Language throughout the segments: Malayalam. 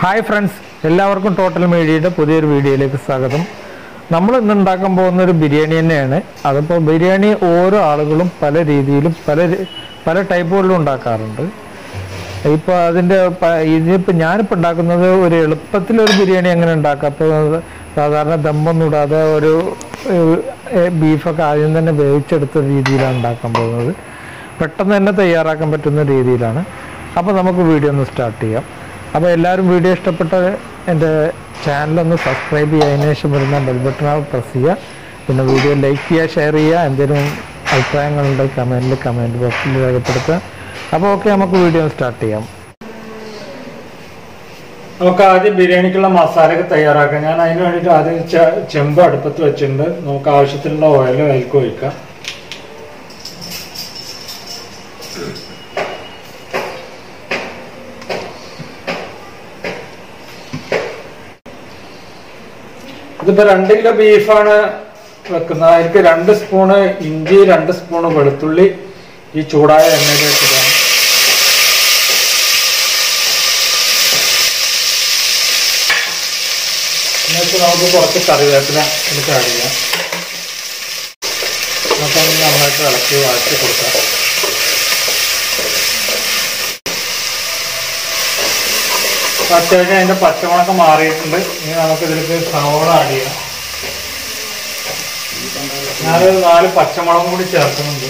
ഹായ് ഫ്രണ്ട്സ് എല്ലാവർക്കും ടോട്ടൽ മീഡിയയുടെ പുതിയൊരു വീഡിയോയിലേക്ക് സ്വാഗതം നമ്മൾ ഇന്ന് ഉണ്ടാക്കാൻ പോകുന്ന ഒരു ബിരിയാണി തന്നെയാണ് അതിപ്പോൾ ബിരിയാണി ഓരോ ആളുകളും പല രീതിയിലും പല രി- പല ടൈപ്പുകളിലും ഉണ്ടാക്കാറുണ്ട് ഇപ്പോൾ അതിൻ്റെ ഇതിപ്പോൾ ഞാനിപ്പോൾ ഉണ്ടാക്കുന്നത് ഒരു എളുപ്പത്തിലൊരു ബിരിയാണി എങ്ങനെ ഉണ്ടാക്കാം അപ്പോൾ സാധാരണ ദമ്മൊന്നും ഇടാതെ ഒരു ഏഹ്, ബീഫൊക്കെ ആദ്യം തന്നെ വേവിച്ചെടുത്ത രീതിയിലാണ് ഉണ്ടാക്കാൻ പോകുന്നത് പെട്ടെന്ന് തന്നെ തയ്യാറാക്കാൻ പറ്റുന്ന രീതിയിലാണ് അപ്പോൾ നമുക്ക് വീഡിയോ ഒന്ന് സ്റ്റാർട്ട് ചെയ്യാം അപ്പോൾ എല്ലാവരും വീഡിയോ ഇഷ്ടപ്പെട്ട എൻ്റെ ചാനലൊന്ന് സബ്സ്ക്രൈബ് ചെയ്യുക അതിന് ശേഷം വരുന്ന ബെൽ ബട്ടൺ പ്രസ് ചെയ്യുക പിന്നെ വീഡിയോ ലൈക്ക് ചെയ്യുക ഷെയർ ചെയ്യുക എന്തെങ്കിലും അഭിപ്രായങ്ങളുണ്ടെങ്കിൽ കമൻറ്റിൽ കമൻറ്റ് ബോക്സിൽ രേഖപ്പെടുത്തുക അപ്പോൾ ഓക്കെ നമുക്ക് വീഡിയോ സ്റ്റാർട്ട് ചെയ്യാം നമുക്ക് ആദ്യം ബിരിയാണിക്കുള്ള മസാലയൊക്കെ തയ്യാറാക്കാം ഞാൻ അതിന് വേണ്ടിയിട്ട് ആദ്യം ചെ- ചെമ്പ് അടുപ്പത്ത് വെച്ചിട്ടുണ്ട് നമുക്ക് ആവശ്യത്തിനുള്ള ഓയിൽ അതിലേക്ക് ഒഴിക്കാം ഇതിപ്പോ രണ്ട് കിലോ ബീഫാണ് വെക്കുന്നത് അതിലേക്ക് രണ്ട് സ്പൂണ് ഇഞ്ചി രണ്ട് സ്പൂണ് വെളുത്തുള്ളി ഈ ചൂടായ എണ്ണയിലേക്ക് ഇടാം എന്നിട്ട് നമുക്ക് കുറച്ച് കറിവേപ്പില എടുത്ത് ആഡ് ചെയ്യാം നമുക്കത് നന്നായിട്ട് ഇളക്കി വഴറ്റി കൊടുക്കാം അപ്പൊ അത്യാവശ്യം അതിന്റെ പച്ചമുളക് മാറിയിട്ടുണ്ട് ഇനി നമുക്ക് ഇതിലേക്ക് സവോള ആഡ് ചെയ്യാം ഞാനൊരു നാല് പച്ചമുളകും കൂടി ചേർക്കുന്നുണ്ട്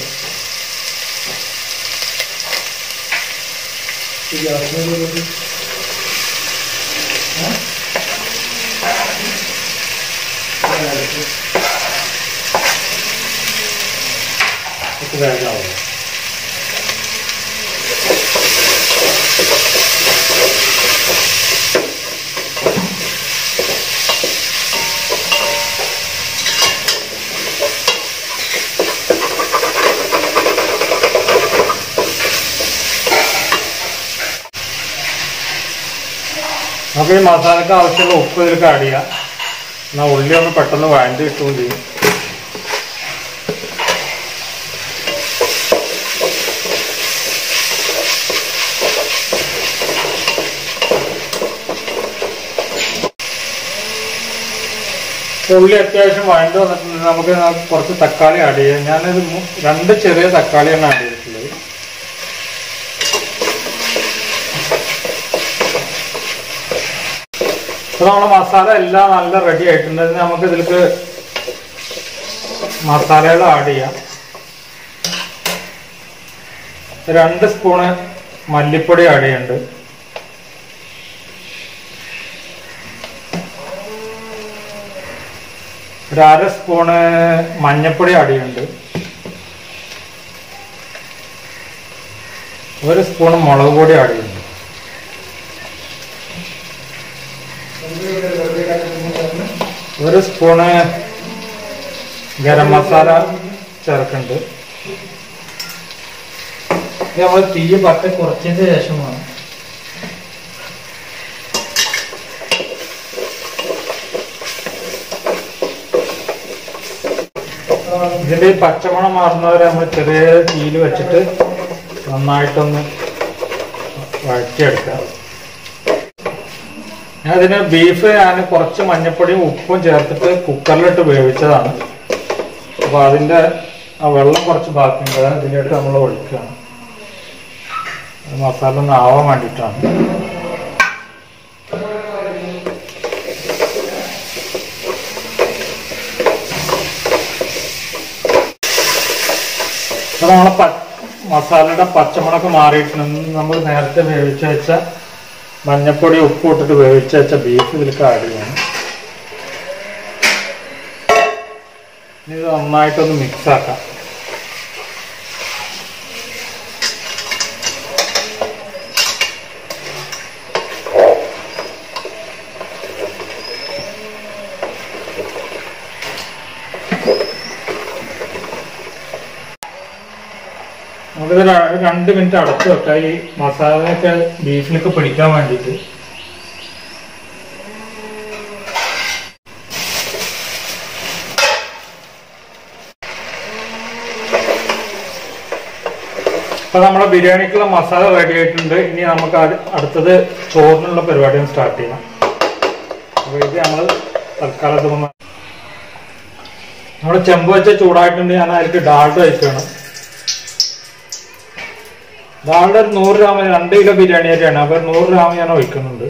ഇത് വേഗമാവും നമുക്ക് ഈ മസാലക്ക് ആവശ്യമുള്ള ഉപ്പ് ഇതിലേക്ക് ആഡ് ചെയ്യാം എന്നാൽ ഉള്ളി ഒന്ന് പെട്ടെന്ന് വഴണ്ടി കിട്ടുകയും ചെയ്യും ഉള്ളി അത്യാവശ്യം വഴണ്ട് വന്നിട്ടുണ്ട് നമുക്ക് കുറച്ച് തക്കാളി ആഡ് ചെയ്യാം ഞാനൊരു മൂ- രണ്ട് ചെറിയ തക്കാളിയാണ് ആഡ് ചെയ്തിട്ടുള്ളത് അപ്പോൾ നമ്മുടെ മസാല എല്ലാം നല്ല റെഡി ആയിട്ടുണ്ട് ഇനി നമുക്ക് ഇതിലേക്ക് മസാലകൾ ആഡ് ചെയ്യാം രണ്ട് സ്പൂണ് മല്ലിപ്പൊടി ആഡ് ചെയ്യുന്നുണ്ട് ഒരു അര സ്പൂണ് മഞ്ഞപ്പൊടി ആഡ് ചെയ്യുന്നുണ്ട് ഒരു സ്പൂൺ മുളക് പൊടി ആഡ് ചെയ്യുന്നുണ്ട് ഒരു സ്പൂണ് ഗരം മസാല ചേർക്കുന്നുണ്ട് ഇത് നമ്മൾ തീ പറ്റ കുറച്ചതിന് ശേഷമാണ് ഇതിന്റെ ഈ പച്ചമണം മാറുന്നവരെ നമ്മൾ ചെറിയ തീയിൽ വെച്ചിട്ട് നന്നായിട്ടൊന്ന് വഴറ്റിയെടുക്കാം ഞാൻ ഇതിന് ബീഫ് ഞാൻ കുറച്ച് മഞ്ഞപ്പൊടിയും ഉപ്പും ചേർത്തിട്ട് കുക്കറിലിട്ട് വേവിച്ചതാണ് അപ്പൊ അതിന്റെ ആ വെള്ളം കുറച്ച് ബാക്കിയുണ്ട് അത് ഇതിലേക്ക് നമ്മൾ ഒഴിക്കുകയാണ് അത് മസാല ഒന്ന് ആവാൻ വേണ്ടിയിട്ടാണ് അപ്പൊ നമ്മളെ പ മസാലയുടെ പച്ചമുളക് മാറിയിട്ടുണ്ട് നമ്മൾ നേരത്തെ വേവിച്ച് വെച്ച മഞ്ഞപ്പൊടി ഉപ്പ് ഇട്ടിട്ട് വേവിച്ച് വെച്ച ബീഫ് ഇതിലേക്ക് ആഡ് ചെയ്യണം ഇനി ഇത് നന്നായിട്ടൊന്ന് മിക്സ് ആക്കാം നമുക്കിത് ര- രണ്ട് മിനിറ്റ് അടച്ചു വെക്കാം ഈ മസാലയൊക്കെ ബീഫിലൊക്കെ പിടിക്കാൻ വേണ്ടിയിട്ട് അപ്പൊ നമ്മുടെ ബിരിയാണിക്കുള്ള മസാല റെഡി ആയിട്ടുണ്ട് ഇനി നമുക്ക് അത് അടുത്തത് ചോറിനുള്ള പരിപാടിയും സ്റ്റാർട്ട് ചെയ്യാം അപ്പൊ ഇത് നമ്മൾ തൽക്കാലത്ത് ഒന്ന് നമ്മൾ ചെമ്പ് വെച്ച ചൂടായിട്ടുണ്ട് ഞാൻ അതിലേക്ക് ഡാൾഡ് വയ്ക്കുകയാണ് ഡാൾഡ് ഒരു നൂറ് ഗ്രാം രണ്ട് കിലോ ബിരിയാണി അരിയാണ് അപ്പൊ നൂറ് ഗ്രാം ഞാൻ ഒഴിക്കുന്നുണ്ട്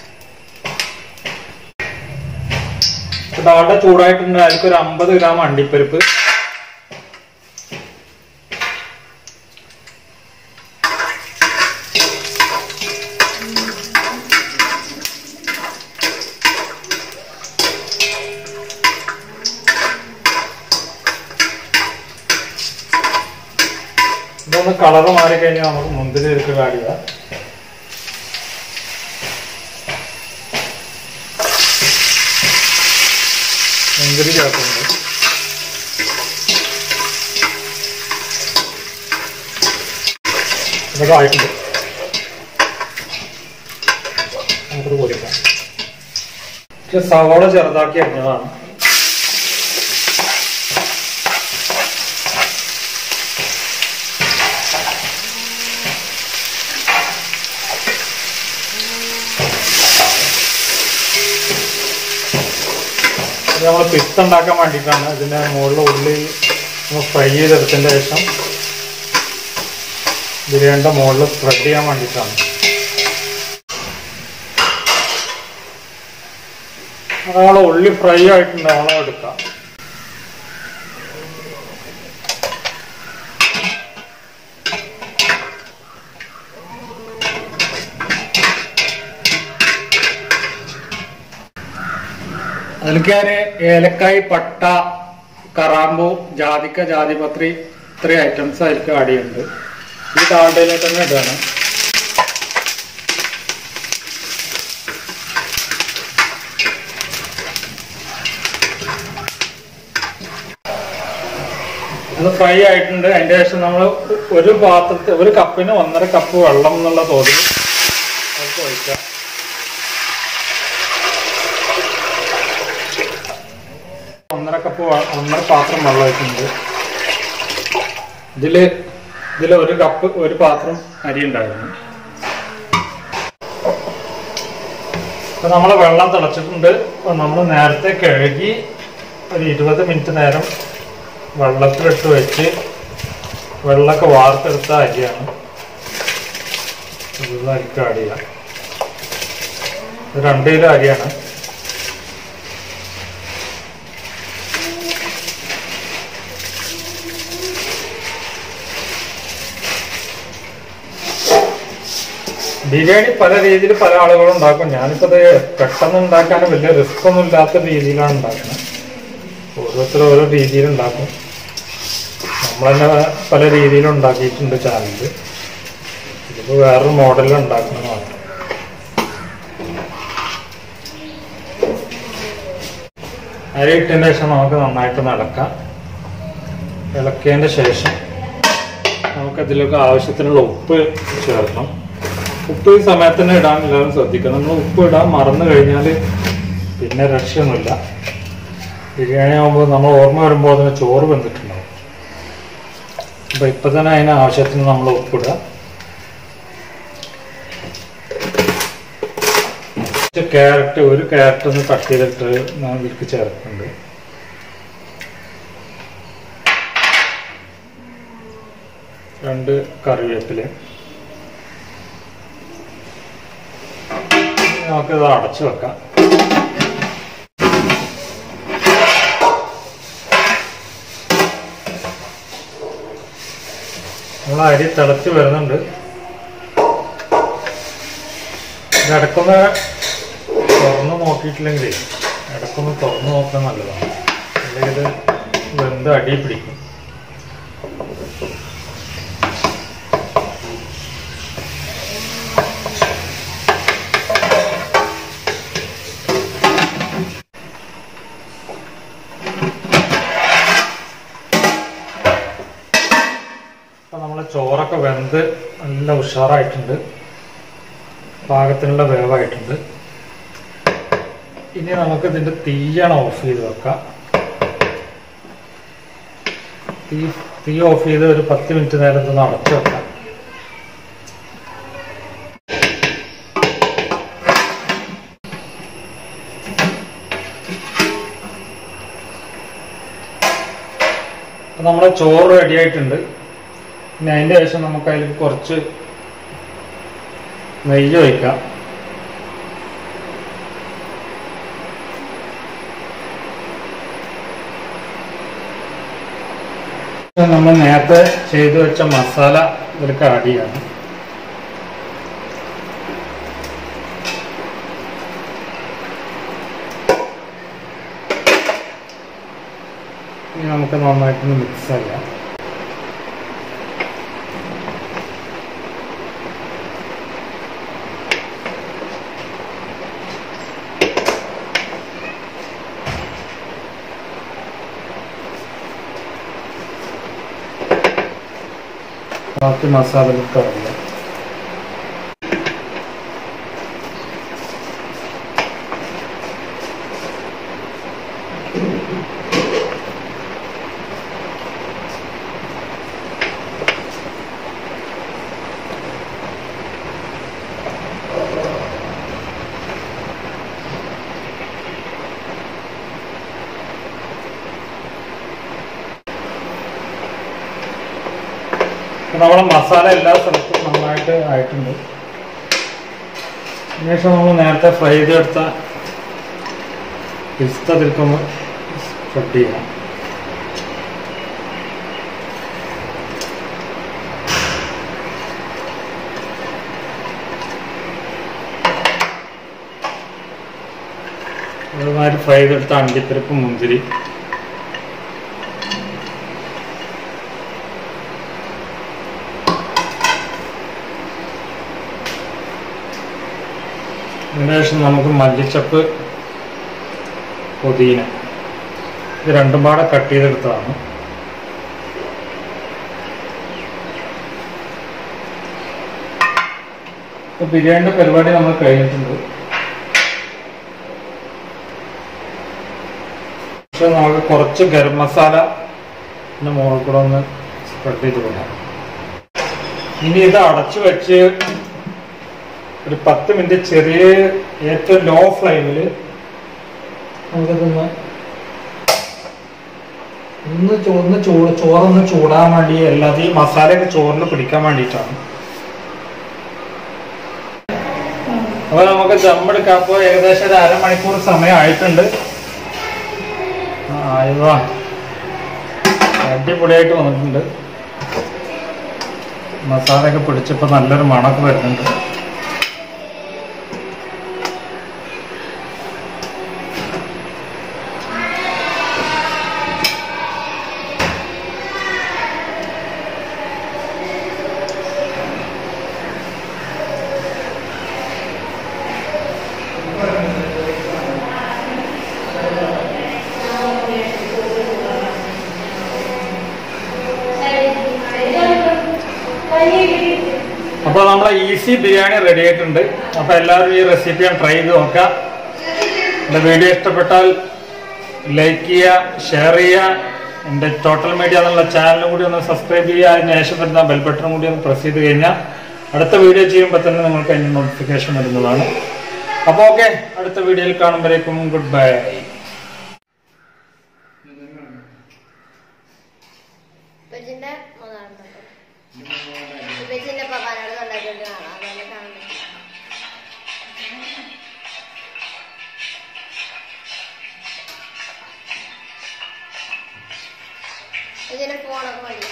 ഡാൾഡ ചൂടായിട്ടുണ്ട് അതിലേക്ക് ഒരു അമ്പത് ഗ്രാം അണ്ടിപ്പരിപ്പ് ഇതൊന്ന് കളറ് മാറി കഴിഞ്ഞാൽ നമുക്ക് മുന്തിരി എടുക്കുക കാടില്ല മുന്തിരി ചേർക്കുന്നുണ്ട് ഇതൊക്കെ ആയിട്ടുണ്ട് നമുക്കിത് പൊരിക്കാം പക്ഷെ സവാള ചെറുതാക്കി അരിഞ്ഞതാണ് ഇത് നമ്മൾ പിസ്ത ഉണ്ടാക്കാൻ വേണ്ടിയിട്ടാണ് ഇതിൻ്റെ മുകളിൽ ഉള്ളി നമ്മൾ ഫ്രൈ ചെയ്തെടുത്തതിന് ശേഷം ബിരിയാണിയുടെ മുകളിൽ സ്പ്രെഡ് ചെയ്യാൻ വേണ്ടിയിട്ടാണ് നമ്മൾ ഉള്ളി ഫ്രൈ ആയിട്ടുണ്ട് നമ്മളെ എടുക്കാം അതിലേക്ക് ഞാൻ ഏലക്കായ് പട്ട കറാമ്പു ജാതിക്ക ജാതിപത്രി ഇത്രയും ഐറ്റംസ് അതിലേക്ക് ആഡ് ചെയ്യുന്നുണ്ട് ഈ ഡാൾഡയിലേക്ക് തന്നെ ഇടുകയാണ് അത് ഫ്രൈ ആയിട്ടുണ്ട് അതിന്റെ ശേഷം നമ്മൾ ഒരു പാത്രത്തിൽ ഒരു കപ്പിന് ഒന്നര കപ്പ് വെള്ളം എന്നുള്ള തോതിൽ നമുക്ക് ഒഴിക്കാം ഒന്നര കപ്പ് വെ- ഒന്നര പാത്രം വെള്ളം ഒഴിക്കുന്നുണ്ട് ഇതില് ഇതില് ഒരു കപ്പ് ഒരു പാത്രം അരി ഉണ്ടായിരുന്നു ഇപ്പൊ നമ്മള് വെള്ളം തിളച്ചിട്ടുണ്ട് നമ്മൾ നേരത്തെ കഴുകി ഒരു ഇരുപത് മിനിറ്റ് നേരം വെള്ളത്തിലിട്ട് വെച്ച് വെള്ളമൊക്കെ വാർത്തെടുത്ത അരിയാണ് ഇത് അരിക്ക് ആഡ് ചെയ്യാം ഇത് രണ്ട് കിലോ അരിയാണ് ബിരിയാണി പല രീതിയിൽ പല ആളുകളും ഉണ്ടാക്കും ഞാനിപ്പോ ഇത് പെട്ടെന്ന് ഉണ്ടാക്കാൻ വലിയ റിസ്ക് ഒന്നും ഇല്ലാത്ത രീതിയിലാണ് ഉണ്ടാക്കുന്നത് ഓരോരുത്തരും ഓരോ രീതിയിൽ ഉണ്ടാക്കും നമ്മൾ തന്നെ പല രീതിയിലും ഉണ്ടാക്കിയിട്ടുണ്ട് ചാനലിൽ ഇതിപ്പോ വേറൊരു മോഡലിൽ ഉണ്ടാക്കുന്നത് മാത്രം അരി ഇട്ടതിന് ശേഷം നമുക്ക് നന്നായിട്ട് നടക്കാം ഇളക്കിയതിന്റെ ശേഷം നമുക്ക് അതിലൊക്കെ ആവശ്യത്തിനുള്ള ഉപ്പ് ചേർക്കണം ഉപ്പ് ഈ സമയത്ത് തന്നെ ഇടാൻ എല്ലാവരും ശ്രദ്ധിക്കണം നമ്മൾ ഉപ്പ് ഇടാൻ മറന്നു കഴിഞ്ഞാൽ പിന്നെ രക്ഷയൊന്നുമില്ല ബിരിയാണി ആകുമ്പോൾ നമ്മൾ ഓർമ്മ വരുമ്പോൾ അതിന് ചോറ് വെന്തിട്ടുണ്ടാവും അപ്പൊ ഇപ്പൊ തന്നെ അതിന് ആവശ്യത്തിന് നമ്മൾ ഉപ്പിടുക ക്യാരറ്റ് ഒരു ക്യാരറ്റ് ഒന്ന് കട്ട് ചെയ്തിട്ട് ഞാൻ ഇതിലേക്ക് ചേർക്കുന്നുണ്ട് രണ്ട് കറിവേപ്പില നമുക്കിത് അടച്ചു വെക്കാം നമ്മൾ അരി തിളച്ച് വരുന്നുണ്ട് ഇത് ഇടക്കൊന്ന് തുറന്ന് നോക്കിയിട്ടില്ലെങ്കിൽ ഇടക്കൊന്ന് തുറന്ന് നോക്കാൻ നല്ലതാണ് അല്ലെങ്കിൽ ഇത് വെന്ത് അടി പിടിക്കും അപ്പൊ നമ്മളെ ചോറൊക്കെ വെന്ത് നല്ല ഉഷാറായിട്ടുണ്ട് പാകത്തിനുള്ള വേവായിട്ടുണ്ട് ഇനി നമുക്ക് ഇതിന്റെ തീയാണ് ഓഫ് ചെയ്ത് വെക്കാം തീ തീ ഓഫ് ചെയ്ത് ഒരു പത്ത് മിനിറ്റ് നേരം ഇതൊന്ന് അടച്ചു വെക്കാം നമ്മുടെ ചോറ് റെഡി ആയിട്ടുണ്ട് പിന്നെ അതിന്റെ ശേഷം നമുക്ക് അതിൽ കുറച്ച് നെയ്യ് ഒഴിക്കാം നമ്മൾ നേരത്തെ ചെയ്തു വെച്ച മസാല ഇതിലേക്ക് ആഡ് ചെയ്യാണ് ഇനി നമുക്ക് നന്നായിട്ടൊന്ന് മിക്സ് ചെയ്യാം ബാക്കി മസാലകൾക്ക് അറിയാം ഇപ്പൊ നമ്മുടെ മസാല എല്ലാ സ്ഥലത്തും നന്നായിട്ട് ആയിട്ടുണ്ട് അതിനുശേഷം നമ്മൾ നേരത്തെ ഫ്രൈ ചെയ്തെടുത്ത പിസ്ത തിരിക്കൊന്ന് സ്പ്രെഡ് ചെയ്യാം അതുമാതിരി ഫ്രൈ ചെയ്തെടുത്ത അണ്ടിപ്പരിപ്പ് മുന്തിരി അതിനുശേഷം നമുക്ക് മല്ലിച്ചപ്പ് പുതിന ഇത് രണ്ടും പാടെ കട്ട് ചെയ്തെടുത്തതാണ് ഇപ്പൊ ബിരിയാണിയുടെ പരിപാടി നമ്മൾ കഴിഞ്ഞിട്ടുണ്ട് പക്ഷെ നമുക്ക് കുറച്ച് ഗരം മസാല പിന്നെ മുകളിൽ കൂടെ ഒന്ന് സ്പ്രെഡ് ചെയ്ത് കൊടുക്കാം ഇനി ഇത് അടച്ചു വെച്ച് ഒരു പത്ത് മിനിറ്റ് ചെറിയ ഏറ്റവും ലോ ഫ്ലെയിമിൽ നമുക്കിതൊന്ന് ഒന്ന് ചോറിന് ചൂട് ചോറൊന്ന് ചൂടാൻ വേണ്ടി അല്ലാതെ ഈ മസാലയൊക്കെ ചോറിന് പിടിക്കാൻ വേണ്ടിയിട്ടാണ് അപ്പൊ നമുക്ക് ദമ്മെടുക്കാം അപ്പോൾ ഏകദേശം ഒരു അരമണിക്കൂർ സമയം ആയിട്ടുണ്ട് ആ, ആയതാ അടിപൊളിയായിട്ട് വന്നിട്ടുണ്ട് മസാലയൊക്കെ പിടിച്ചപ്പോൾ നല്ലൊരു മണമൊക്കെ വരുന്നുണ്ട് അപ്പോൾ നമ്മുടെ ഈസി ബിരിയാണി റെഡി ആയിട്ടുണ്ട് അപ്പോൾ എല്ലാവരും ഈ റെസിപ്പി ട്രൈ ചെയ്ത് നോക്കുക എൻ്റെ വീഡിയോ ഇഷ്ടപ്പെട്ടാൽ ലൈക്ക് ചെയ്യുക ഷെയർ ചെയ്യുക എൻ്റെ ടോട്ടൽ മീഡിയ എന്നുള്ള ചാനലും കൂടി ഒന്ന് സബ്സ്ക്രൈബ് ചെയ്യുക അതിന് ശേഷം വരുന്ന ബെൽ ബട്ടൺ കൂടി ഒന്ന് പ്രസ് ചെയ്ത് കഴിഞ്ഞാൽ അടുത്ത വീഡിയോ ചെയ്യുമ്പോൾ തന്നെ നിങ്ങൾക്ക് അതിന് നോട്ടിഫിക്കേഷൻ വരുന്നതാണ് അപ്പോൾ ഓക്കെ അടുത്ത വീഡിയോയിൽ കാണുമ്പോഴേക്കും ഗുഡ് ബൈ ഇപ്പച്ചിന്റെ മൂന്നാളുണ്ട് ഇപ്പച്ചിന്റെ പപ്പാനോട് കൊണ്ടാക്കിയിട്ട് കാണാം അതുകൊണ്ട് കാണാൻ പറ്റില്ല ഇതിന്റെ ഫോണൊക്കെ മതി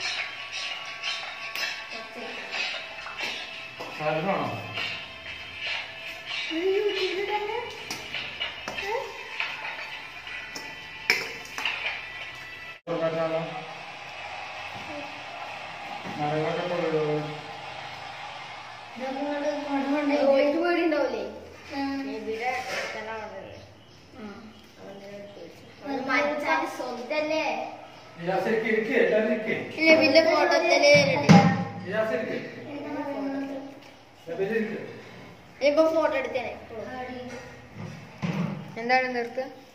ഓർക്ക് പേടി ഉണ്ടാവില്ലേ ഇവിടെ തന്നെ കൊണ്ടുവരുന്നത് മച്ചാല് സ്വന്തല്ലേ ലബിന്റെ ഫോട്ടോത്തില് ഇപ്പൊ ഫോട്ടോ എടുത്തേനെ എന്താണ് നിർത്തുക